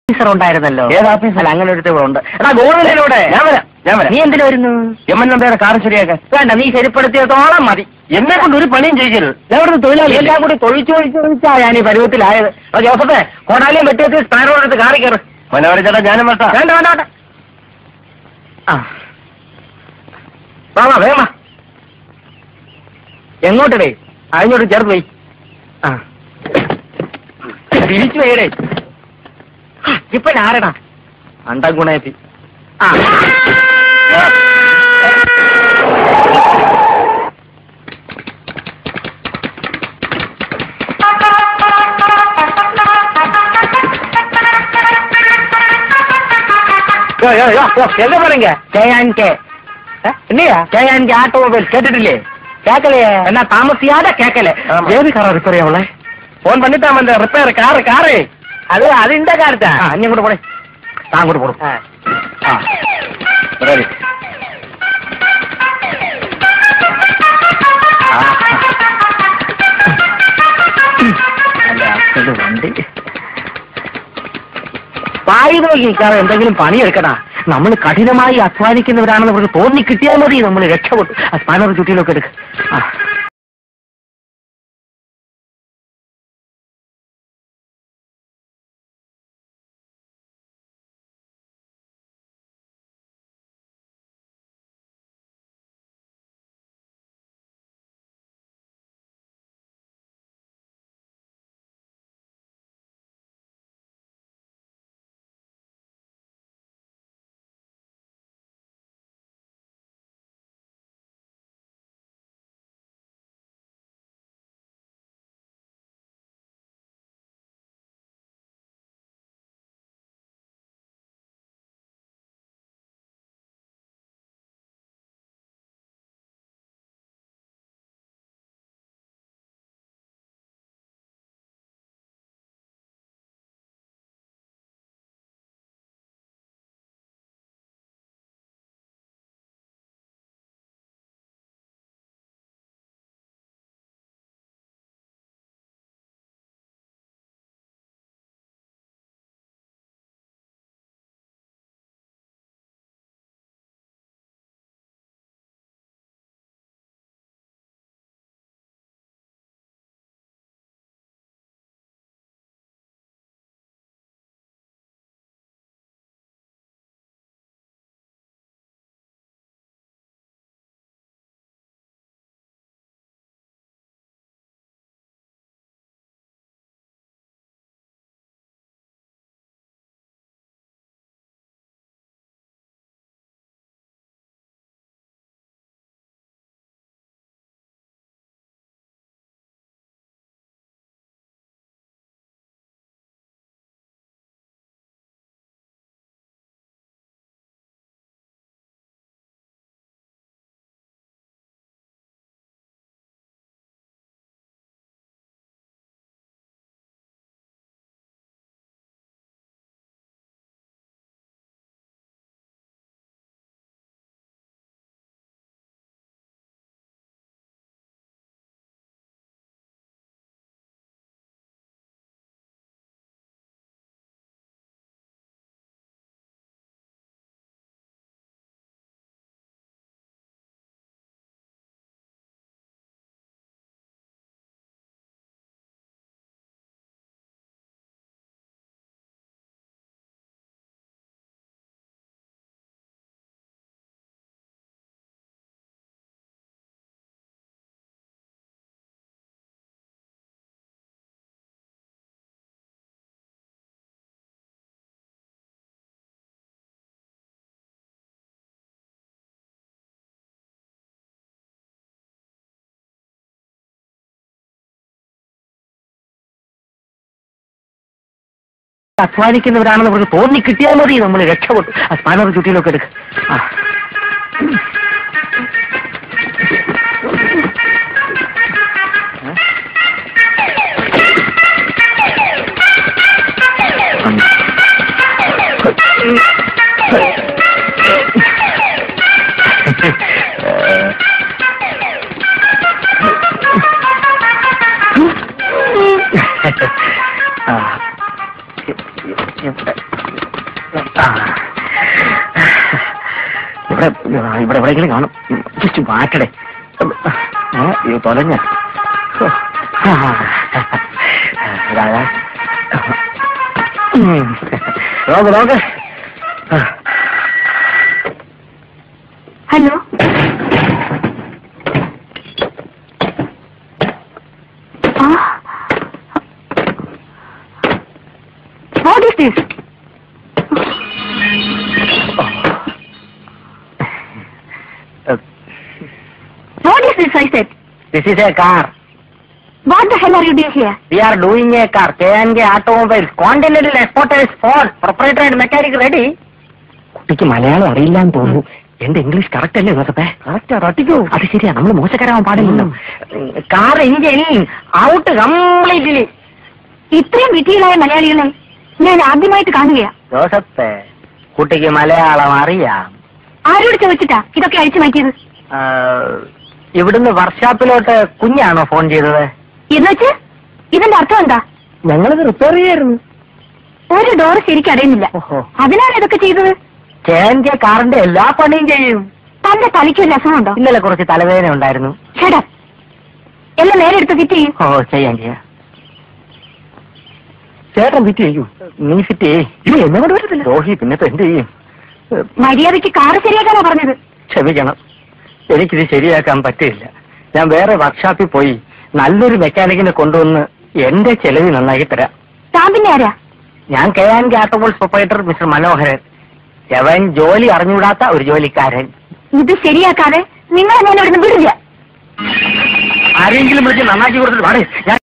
Officer ഉണ്ടായിരുന്നല്ലോ ഏത് officer? അല്ല അങ്ങനെ ഒരു ഉണ്ട് എടാ ഗോവിന്ദനോടെ ഞാൻ വരാം ഞാൻ വരാം നീ എന്തിനു വരുന്നു എം എൻ നമ്പയുടെ കാർ ശരിയാക്കാൻ വേണ്ട നീ ശരിപ്പെടുത്തിയതോളം മതി എന്നെ കൊണ്ട് ഒരു പണിയും ചെയ്യരുത് ഞാൻ ഇവിടുന്ന് തൊഴിലാളി എല്ലാം കൂടി തൊഴിച്ചു തൊഴിച്ചു തൊഴിച്ചാ ഞാൻ ഈ പരുവത്തിലായത് എടാ ജോസഫേ കോടാലിയും വെട്ടിയെത്തി സ്പാനോട് എടുത്ത് കാറി കയറ് മനോഹര ചേട്ടാ ഞാനും വട്ടാ വേണ്ട വേണ്ട വേണ്ട ആ വാ വാ വേഗം വാ എങ്ങോട്ടടേ അതിനോട് ചേർത്ത് പോയി ആ തിരിച്ചു വേടേ ഇപ്പൊ ആരടാ അണ്ടം ഗുണയത്തി ആ யோ, யோ, யோ, யோ, எங்க போறீங்க கேஆன்கே இல்லையா கேஆன்கே ஆட்டோமொபைல் கேட்டுட்டு கேட்கலையே என்ன தாமசியாத கேட்கல ஆமா. ஏது காரா ரிப்பேர் அவளை போன் பண்ணிட்டு அந்த ரிப்பேர் காரு காரு அது அது இந்த கார் தான் அண்ணன் கூட போடு நான் கூட போடும் ஆ சரி അല്ല അച്ഛന്റെ വണ്ടി വായി നോക്കി നിൽക്കാതെ എന്തെങ്കിലും പണിയെടുക്കടാ നമ്മൾ കഠിനമായി അധ്വാനിക്കുന്നവരാണെന്ന് അവർക്ക് തോന്നി കിട്ടിയാൽ മതി നമ്മൾ രക്ഷപ്പെട്ടു ആ സ്പാനർ ചുറ്റിയിലൊക്കെ എടുക്ക ആ അധ്വാനിക്കുന്നവരാണെന്ന് അവർക്ക് തോന്നി കിട്ടിയാൽ മതി നമ്മൾ രക്ഷപ്പെട്ടു ആ സ്പാനർ ചുറ്റിയിലൊക്കെ എടുക്ക ആ ആ ആ. ഇവിടെ ഇവിടെ എവിടെയെങ്കിലും കാണും ജസ്റ്റ് മാറ്റടേ ഏ, അയ്യോ തൊലഞ്ഞ നോക്ക് നോക്ക് hello what is this what is this I said this is a car what the hell are you doing here we are doing a car K and K automobiles continental exporters phone proprietor and mechanic ready കുട്ടിക്ക് മലയാളം അറിയില്ലാന്ന് തോന്നുന്നു എന്റെ English correct അല്ലേ നോക്കട്ടെ correct റട്ടിക്കോ അത് ശരിയാ നമ്മൾ മോശക്കാരാവാൻ പാടില്ലല്ലോ car engine out completely ഇത്രയും വിധികളായ മലയാളികളെ ഞാൻ ആദ്യമായിട്ട് കാണുകയാ ജോസഫ് കുട്ടിക്ക് മലയാളം അറിയാം ആരോട് ചോദിച്ചിട്ടാ ഇതൊക്കെ അഴിച്ചു മാറ്റിയത് ആ, ഇവിടുന്ന് വർക്ക്ഷോപ്പിലോട്ട് കുഞ്ഞാണോ ഫോൺ ചെയ്തത് എന്നുവെച്ച് ഇതിന്റെ അർത്ഥം എന്താ ഞങ്ങളിത് റിപ്പയർ ചെയ്യായിരുന്നു ഒരു ഡോർ ശരിക്കും അടയുന്നില്ല ഓഹോ. അതിനാണ് ഇതൊക്കെ ചെയ്തത് കെ എൻ കെ കാറിന്റെ എല്ലാ പണിയും ചെയ്യും തന്റെ തലയ്ക്ക് വല്ല അസുഖമുണ്ടോ ഇന്നലെ കുറച്ച് തലവേദന ഉണ്ടായിരുന്നു ചേട്ടാ എല്ലാം നേരെ എടുത്ത് ഫിറ്റ് ചെയ്യും ഓ ചെയ്യാം ചെയ്യാം ചേട്ടൻ ഫിറ്റ് ചെയ്യൂ നീ ഫിറ്റ് ചെയ്യേ ഇത് എന്നെ കൊണ്ട് പറ്റത്തില്ല രോഹി പിന്നെ ഇപ്പൊ എന്ത് ചെയ്യും ഏ, മര്യാദയ്ക്ക് കാറ് ശരിയാക്കാനാ പറഞ്ഞത് ക്ഷമിക്കണം എനിക്കിത് ശരിയാക്കാൻ പറ്റില്ല ഞാൻ വേറെ വർക്ക്ഷോപ്പിൽ പോയി നല്ലൊരു മെക്കാനിക്കിനെ കൊണ്ടുവന്ന് എന്റെ ചെലവ് നന്നാക്കി തരാം താൻ പിന്നെ ആരാ ഞാൻ കെ ആൻ കാട്ടബോൾസ് പ്രൊപ്പറേറ്റർ മിസ്റ്റർ മനോഹരൻ അവൻ ജോലി അറിഞ്ഞുകൂടാത്ത ഒരു ജോലിക്കാരൻ ഇത് ശരിയാക്കാതെ നിങ്ങളെ ഞാൻ ഇവിടുന്ന് വിടില്ല ആരെങ്കിലും വിളിച്ച് നന്നാക്കി കൊടുത്തിട്ട് പാടേ ഞാൻ